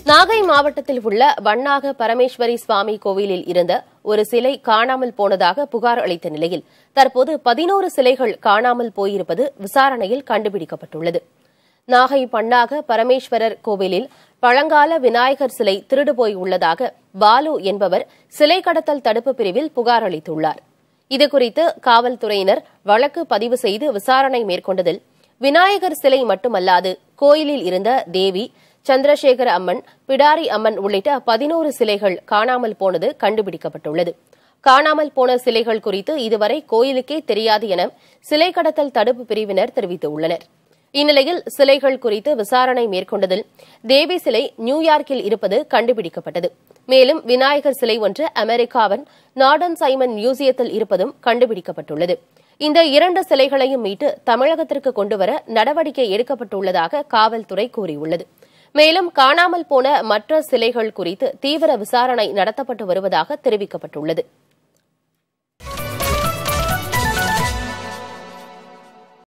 நாகை மாவட்டத்தில் உள்ள வண்ணாக பரமேஸ்வரி சுவாமி கோவிலில் இருந்த ஒரு சிலை காணாமல் போனதாக புகார் அளித்த நிலையில் தற்போது பதினோரு சிலைகள் காணாமல் போயிருப்பது விசாரணையில் கண்டுபிடிக்கப்பட்டுள்ளது நாகை பண்ணாக பரமேஸ்வரர் கோவிலில் பழங்கால விநாயகர் சிலை திருடு போய் உள்ளதாக பாலு என்பவர் சிலை கடத்தல் தடுப்பு பிரிவில் புகார் அளித்துள்ளார் இதுகுறித்து காவல்துறையினர் வழக்கு பதிவு செய்து விசாரணை மேற்கொண்டதில் விநாயகர் சிலை மட்டுமல்லாது கோயிலில் இருந்த தேவி சந்திரசேகர அம்மன் பிடாரி அம்மன் உள்ளிட்ட பதினோரு சிலைகள் காணாமல் போனது கண்டுபிடிக்கப்பட்டுள்ளது காணாமல் போன சிலைகள் குறித்து இதுவரை கோயிலுக்கே தெரியாது என சிலை கடத்தல் தடுப்பு பிரிவினர் தெரிவித்துள்ளனர் இந்நிலையில் சிலைகள் குறித்து விசாரணை மேற்கொண்டதில் தேவி சிலை நியூயார்க்கில் இருப்பது கண்டுபிடிக்கப்பட்டது மேலும் விநாயகர் சிலை ஒன்று அமெரிக்காவின் நார்டன் சைமன் மியூசியத்தில் இருப்பதும் கண்டுபிடிக்கப்பட்டுள்ளது இந்த இரண்டு சிலைகளையும் மீட்டு தமிழகத்திற்கு கொண்டுவர நடவடிக்கை எடுக்கப்பட்டுள்ளதாக காவல்துறை கூறியுள்ளது மேலும் காணாமல் போன மற்ற சிலைகள் குறித்து தீவிர விசாரணை நடத்தப்பட்டு வருவதாக தெரிவிக்கப்பட்டுள்ளது